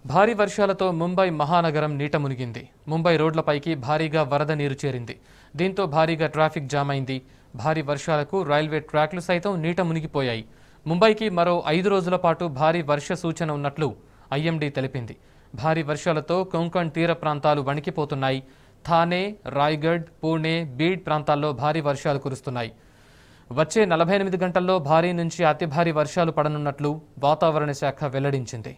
భారీ వర్షాలతో ముంబై మహానగరం నీట మునిగింది ముంబై రోడ్లపైకి భారీగా వరద నీరు చేరింది దీంతో భారీగా ట్రాఫిక్ జామ్ అయింది భారీ వర్షాలకు రైల్వే ట్రాక్లు సైతం నీట మునిగిపోయాయి ముంబైకి మరో ఐదు రోజుల పాటు భారీ వర్ష సూచన ఉన్నట్లు ఐఎండీ తెలిపింది భారీ వర్షాలతో కొంకణ్ తీర ప్రాంతాలు వణికిపోతున్నాయి థానే రాయ్గఢ్ పూణే బీడ్ ప్రాంతాల్లో భారీ వర్షాలు కురుస్తున్నాయి వచ్చే నలభై ఎనిమిది గంటల్లో భారీ నుంచి అతి భారీ వర్షాలు పడనున్నట్లు వాతావరణ శాఖ వెల్లడించింది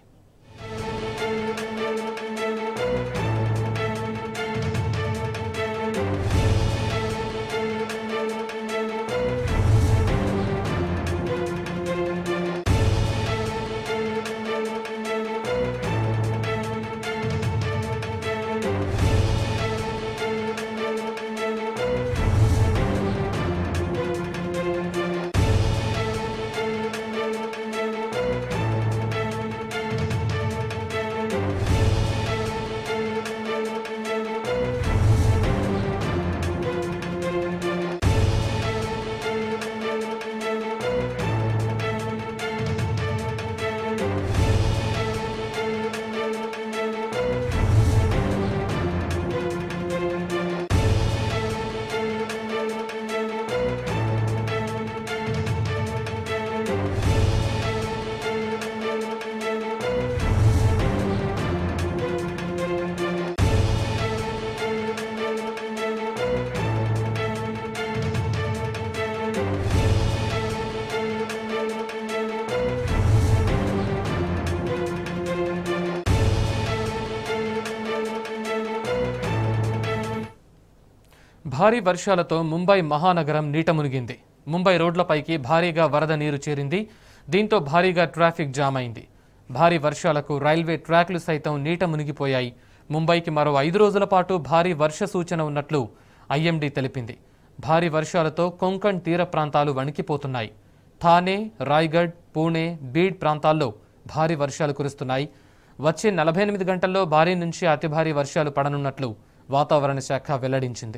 భారీ వర్షాలతో ముంబై మహానగరం నీట మునిగింది ముంబై రోడ్లపైకి భారీగా వరద నీరు చేరింది దీంతో భారీగా ట్రాఫిక్ జామ్ అయింది భారీ వర్షాలకు రైల్వే ట్రాక్లు సైతం నీట మునిగిపోయాయి ముంబైకి మరో ఐదు రోజుల పాటు భారీ వర్ష సూచన ఉన్నట్లు ఐఎండీ తెలిపింది భారీ వర్షాలతో కొంకణ్ తీర ప్రాంతాలు వణికిపోతున్నాయి థానే రాయ్గఢ్ పూణే బీడ్ ప్రాంతాల్లో భారీ వర్షాలు కురుస్తున్నాయి వచ్చే నలభై ఎనిమిది గంటల్లో భారీ నుంచి అతి భారీ వర్షాలు పడనున్నట్లు వాతావరణ శాఖ వెల్లడించింది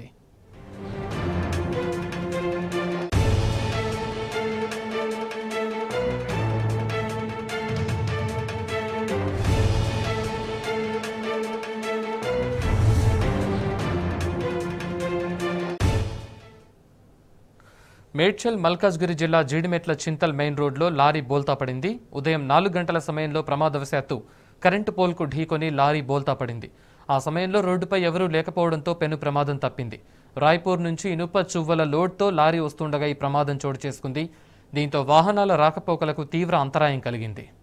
మేడ్చల్ మల్కాజ్గిరి జిల్లా జీడిమెట్ల చింతల్ మెయిన్ రోడ్లో లారీ బోల్తా పడింది ఉదయం నాలుగు గంటల సమయంలో ప్రమాదవశాత్తు కరెంటు పోల్కు ఢీకొని లారీ బోల్తా పడింది ఆ సమయంలో రోడ్డుపై ఎవరూ లేకపోవడంతో పెను ప్రమాదం తప్పింది రాయ్పూర్ నుంచి ఇనుప చువ్వల లోడ్తో లారీ వస్తుండగా ఈ ప్రమాదం చోటు చేసుకుంది దీంతో వాహనాల రాకపోకలకు తీవ్ర అంతరాయం కలిగింది